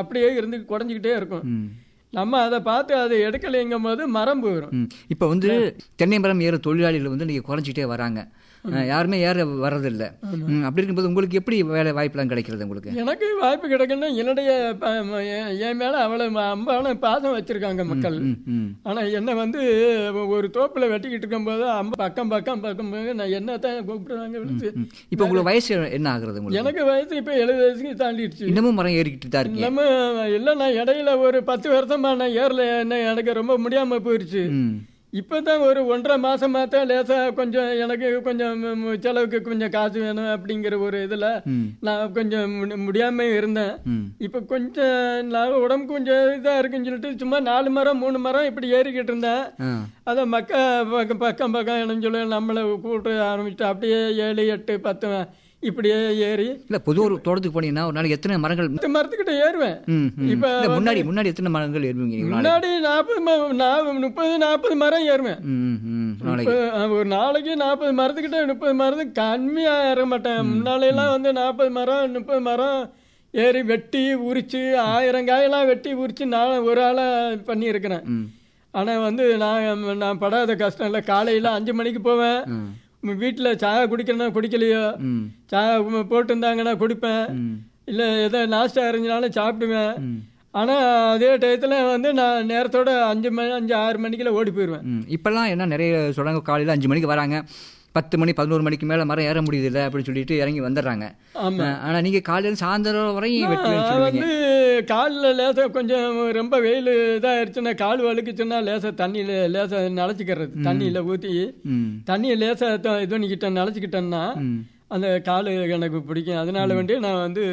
அப்படியே இருந்து குறைஞ்சிக்கிட்டே இருக்கும் ம் நம்ம அதை பார்த்து அதை எடுக்கலைங்கும் போது மரம் போயிடும் ம் இப்போ வந்து தென்னை மரம் ஏற தொழிலாளிகள் வந்து நீங்கள் குறைஞ்சிட்டே வராங்க அஹ், யாருமே ஏற வர்றதில்லை ம், அப்படி இருக்கும்போது உங்களுக்கு எப்படி வேலை வாய்ப்பெல்லாம் கிடைக்கிறது உங்களுக்கு எனக்கு வாய்ப்பு கிடைக்குன்னா என்னுடைய ப- ம- என் என் மேலே அவ்வளோ அம்பான பாசம் வச்சுருக்காங்க மக்கள் ம் ம் ஆனால் என்னை வந்து ஒரு தோப்பில் வெட்டிக்கிட்டு இருக்கும்போது அம்ப பக்கம் பக்கம் பக்கம் போது நான் என்ன தான் கூப்பிடுறாங்க விழுத்து ம். இப்போ உங்களுக்கு வயசு என்ன ஆகுறது உங்களுக்கு எனக்கு வயசு இப்போ எழுபது வயசுக்கு தாண்டிடுச்சு இன்னமும் மரம் ஏறிக்கிட்டு தான் இருக்கீங்க நம்ம இல்லை நான் இடையில ஒரு பத்து வருஷமா நான் ஏறல என்ன எனக்கு ரொம்ப முடியாமல் போயிடுச்சு ம் இப்போ தான் ஒரு ஒன்றரை மாசமா தான் லேசாக கொஞ்சம் எனக்கு கொஞ்சம் ம், ம், செலவுக்கு கொஞ்சம் காசு வேணும் அப்படிங்கிற ஒரு இதில் ம் நான் கொஞ்சம் முடி- முடியாம இருந்தேன் ம் இப்போ கொஞ்சம் நான் உடம்பு கொஞ்சம் இதாக இருக்குன்னு சொல்லிட்டு சும்மா நாலு மரம் மூணு மரம் இப்படி ஏறிக்கிட்டு இருந்தேன் ஆ அதை மக்க பக்கம் பக்கம் பக்கம் என்னன்னு சொல்லி நம்மளை கூப்பிட்டு ஆரம்பிச்சுட்டு அப்படியே ஏழு எட்டு பத்து இப்படியே ஏறி இல்லை பொது ஒரு தோட்டத்துக்கு போனீங்கன்னா ஒரு நாளைக்கு எத்தனை மரங்கள் பத்து மரத்துக்கிட்ட ஏறுவேன் ம் ம். இப்ப இல்ல, முன்னாடி முன்னாடி எத்தனை மரங்கள் ஏறுவீங்க நீங்க ஒரு நாளைக்கு முன்னாடி நாற்பது நான் முப்பது நாற்பது மரம் ஏறுவேன் ம் ம், ம் நாளைக்கு இப்ப, ஒரு நாளைக்கு நாற்பது மரத்துக்கிட்ட முப்பது மரத்துக்கு கம்மியாக ஏற மாட்டேன் முன்னாலையெல்லாம் வந்து நாற்பது மரம் முப்பது மரம் ஏறி வெட்டி உரிச்சு ஆயிரம் காயெல்லாம் வெட்டி உரிச்சு நான் ஒரு ஆளாக பண்ணியிருக்கிறேன் ம் ஆனால் வந்து நான் நான் படாத கஷ்டம் இல்லை காலையில் அஞ்சு மணிக்கு போவேன் ம் வீட்டில் சாயா குடிக்கிறேன்னா குடிக்கலையோ ம் சாயா போட்டிருந்தாங்கன்னா குடிப்பேன் ம் இல்லை ஏதோ நாஸ்டா இருந்துனாலும் சாப்பிடுவேன் ம் ஆனால் அதே டயத்தில் வந்து நான் நேரத்தோட அஞ்சு மணி அஞ்சு ஆறு மணிக்கெல்லாம் ஓடி போயிடுவேன் ம் இப்போல்லாம் என்ன நிறைய சொல்கிறாங்க காலையில் அஞ்சு மணிக்கு வராங்க பத்து மணி பதினோரு மணிக்கு மேலே மரம் ஏற முடியுதில்ல அப்படின்னு சொல்லிட்டு இறங்கி வந்துடுறாங்க ஆமாம் ஆனால் நீங்கள் காலையில் சாயந்தரம் வரையும் வெட்டுவேன்னு நான் சொல்லுவீங்க வந்து காலில் லேசாக கொஞ்சம் ரொம்ப வெயில் இதாகிடுச்சுன்னா கால் வழுக்குச்சுன்னா லேசாக தண்ணியில் லேசாக நனைச்சிக்கிறது தண்ணியில் ஊற்றி ம் தண்ணியை லேசாக இது பண்ணிக்கிட்டேன் நனைச்சிக்கிட்டேன்னா ம் அந்த கால் எனக்கு பிடிக்கும் அதனால வேண்டி நான் வந்து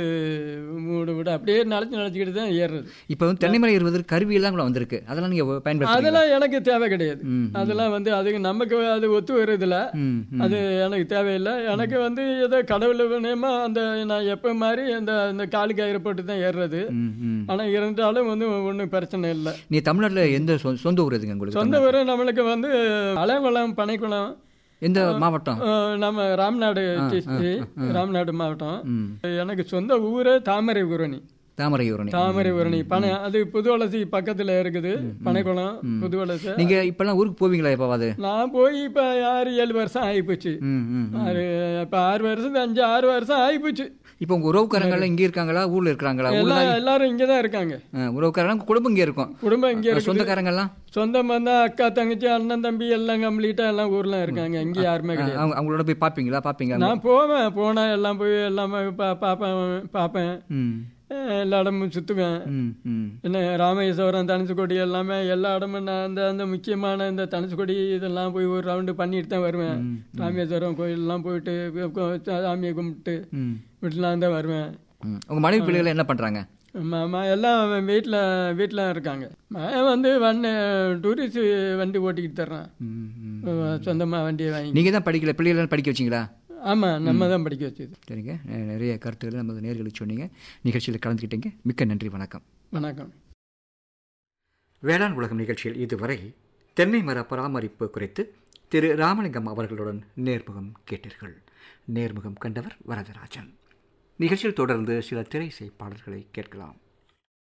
மூடு விட அப்படியே நனைச்சி நனைச்சிக்கிட்டு தான் ஏறுறது இப்போ வந்து தென்னை மரம் ஏறுவதற்கு கருவியெல்லாம் கூட வந்திருக்கு அதெல்லாம் நீங்கள் பயன்படுத்துறீங்க அதெல்லாம் எனக்கு தேவை கிடையாது ம் அதெல்லாம் வந்து அதுக்கு நமக்கு அது ஒத்து வருதில்ல ம் ம் அது எனக்கு தேவையில்லை எனக்கு வந்து ஏதோ கடவுள் வினயமா அந்த நான் எப்போ மாதிரி அந்த அந்த காலு கயிறு போட்டு தான் ஏறுறது ம் ம் ஆனால் இருந்தாலும் வந்து ஒன்றும் பிரச்சனை இல்லை நீ தமிழ்நாட்டில் எந்த சொ- சொந்த ஊர் எதுங்க உங்களுக்கு சொந்த ஊர் நம்மளுக்கு வந்து அலைவளம் பனைக்குளம் எந்த மாவட்டம் அஹ், நம்ம ராம்நாடு டிஸ்ட்ரிக்ட் ராம்நாடு மாவட்டம் ம் எனக்கு சொந்த ஊர் தாமரை ஊரணி தாமரை ஊரணி தாமரை ஊரணி பனை அது புது வளசி பக்கத்தில் இருக்குது பனைக்குளம் புது வளசி நீங்கள் இப்போல்லாம் ஊருக்கு போவீங்களா எப்போவாது நான் போய் இப்போ ஆறு ஏழு வருஷம் ஆகிப்போச்சு ம் ம் ஆறு இப்போ ஆறு வருஷம் அஞ்சு ஆறு வருஷம் ஆகிப்போச்சு இப்போ உங்கள் உறவுக்காரங்களாம் இங்கே இருக்காங்களா ஊரில் இருக்கிறாங்களா ஊரில் எல்லாம் எல்லாரும் இங்கே தான் இருக்காங்க உறவுக்காரங்க குடும்பம் இங்கே இருக்கும் குடும்பம் இங்கே இருக்கு சொந்தக்காரங்கெல்லாம் சொந்தம் வந்தா அக்கா தங்கச்சி அண்ணன் தம்பி எல்லாம் கம்ப்ளீட்டா எல்லாம் ஊர்ல இருக்காங்க இங்கே யாருமே கிடையாது அவங்க அவங்களோட போய் பார்ப்பீங்களா பார்ப்பீங்க நான் போவேன் போனா எல்லாம் போய் எல்லாமே பா- பார்ப்பேன் பார்ப்பேன் ம் அஹ் எல்லா இடமும் சுற்றுவேன் ம் ம் என்ன ராமேஸ்வரம் தனுசுக்கொடி எல்லாமே எல்லா இடமும் நான் அந்த அந்த முக்கியமான இந்த தனுசுக்கொடி இதெல்லாம் போய் ஒரு ரவுண்டு பண்ணிட்டு தான் வருவேன் ராமேஸ்வரம் கோயிலெலாம் போயிட்டு கு- சாமியை கும்பிட்டு ம் வீட்டிலாம் தான் வருவேன் ம் உங்கள் மனைவி பிள்ளைகள் என்ன பண்ணுறாங்க மாமா எல்லாம் வீட்டில் வீட்டில் இருக்காங்க நான் வந்து வண்டி டூரிஸ்ட் வண்டி ஓட்டிக்கிட்டு தர்றேன் ம் ம் சொந்தமாக வண்டியை வாங்கி நீங்கள் தான் படிக்கல பிள்ளைகள் படிக்க வச்சிங்களா ஆமாம் நம்ம தான் படிக்க வச்சது சரிங்க நெ- நிறைய கருத்துக்களை நமது நேர்களுக்கு சொன்னீங்க நிகழ்ச்சியில் கலந்துக்கிட்டீங்க மிக்க நன்றி வணக்கம் வணக்கம் வேளாண் உலகம் நிகழ்ச்சியில் இதுவரை தென்னை மர பராமரிப்பு குறித்து திரு ராமலிங்கம் அவர்களுடன் நேர்முகம் கேட்டீர்கள் நேர்முகம் கண்டவர் வரதராஜன் நிகழ்ச்சியில் தொடர்ந்து சில திரைசை பாடல்களை கேட்கலாம்